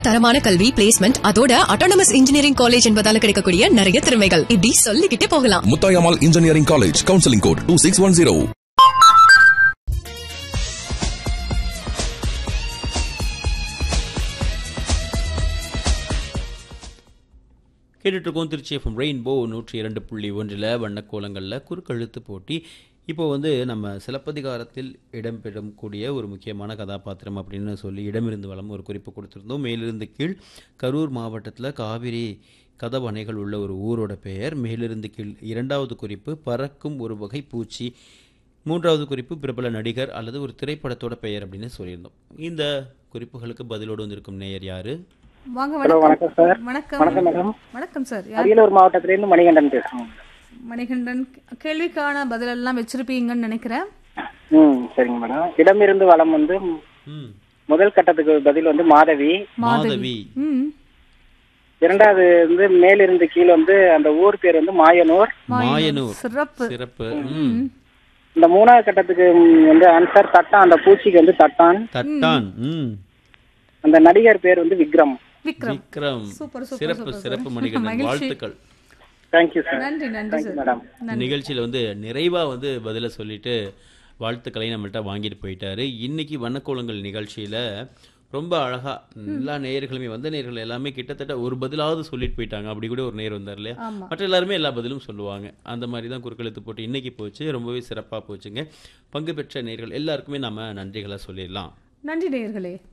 தரமான கல்வி பிளேஸ்மெண்ட் அதோட அட்டானமஸ் இன்ஜினியரிங் காலேஜ் என்பதால கிடைக்கக்கூடிய நிறைய திறமைகள் இப்படி சொல்லிக்கிட்டே போகலாம் Muthayammal engineering college counselling code two six one zero கேட்டுட்ருக்கோம் திருச்சி எஃப்எம் ரெயின்போ நூற்றி இரண்டு புள்ளி ஒன்றில் வண்ணக்கோலங்களில் குறுக்கெழுத்து போட்டி இப்போ வந்து நம்ம சிலப்பதிகாரத்தில் இடம்பெறக்கூடிய ஒரு முக்கியமான கதாபாத்திரம் அப்படின்னு சொல்லி இடமிருந்து வளம் ஒரு குறிப்பு கொடுத்துருந்தோம் மேலிருந்து கீழ் கரூர் மாவட்டத்தில் காவிரி கதவணைகள் உள்ள ஒரு ஊரோட பெயர் மேலிருந்து கீழ் இரண்டாவது குறிப்பு பறக்கும் ஒரு வகை பூச்சி மூன்றாவது குறிப்பு பிரபல நடிகர் அல்லது ஒரு திரைப்படத்தோட பெயர் அப்படின்னு சொல்லியிருந்தோம் இந்த குறிப்புகளுக்கு பதிலோடு வந்திருக்கும் நேயர் யாரு வாங்க ஹலோ வணக்கம் வணக்கம் சார் வணக்கம் வணக்கம் மேடம் வணக்கம் சார் யார் அரியலூர் மாவட்டத்திலேருந்து மணிகண்டன் பேசுறோம் மணிகண்டன் கேள்விக்கான பதிலெல்லாம் வச்சிருப்பீங்கன்னு நினைக்கிறேன் ம் சரிங்க மேடம் இடமிருந்து வளம் வந்து ம் முதல் கட்டத்துக்கு பதில் வந்து மாதவி மாதவி ம் இரண்டாவது வந்து மேலிருந்து கீழ் வந்து அந்த ஊர் பேர் வந்து மாயனூர் மாயனூர் சிறப்பு சிறப்பு ம் இந்த மூணாவது கட்டத்துக்கு ம், வந்து ஆன்சர் தட்டான் அந்த பூச்சிக்கு வந்து தட்டான் தட்டான் ம் அந்த நடிகர் பேர் வந்து விக்ரம் விக்ரம் விக்ரம் சூப்பர், சூப்பர், சிறப்பு சூப்பர், சிறப்பு சார். மணிகண்டன் மகிழ்ச்சி. வாழ்த்துக்கள் தேங்க்யூ சார் நன்றி நன்றி தேங்க்யூ சார் மேடம் நிகழ்ச்சியில் வந்து நிறைவா வந்து பதில சொல்லிட்டு வாழ்த்துக்களை நம்மள்ட்ட வாங்கிட்டு போயிட்டாரு இன்னைக்கு வண்ணக்கோலங்கள் நிகழ்ச்சியில ரொம்ப அழகா எல்லா நேயர்களுமே வந்த நேயர்கள் எல்லாமே கிட்டத்தட்ட ஒரு பதிலாவது சொல்லிட்டு போயிட்டாங்க அப்படி கூட ஒரு நேர் வந்தார் இல்லையா ஆமா. மற்ற எல்லாருமே எல்லா பதிலும் சொல்லுவாங்க அந்த மாதிரி தான் குறுக்கெழுத்து போட்டு இன்னைக்கு போச்சு ரொம்பவே சிறப்பா போச்சுங்க பங்கு பெற்ற நேயர்கள் எல்லாருக்குமே நாம நன்றிகளை சொல்லிடலாம் நன்றி நேயர்களே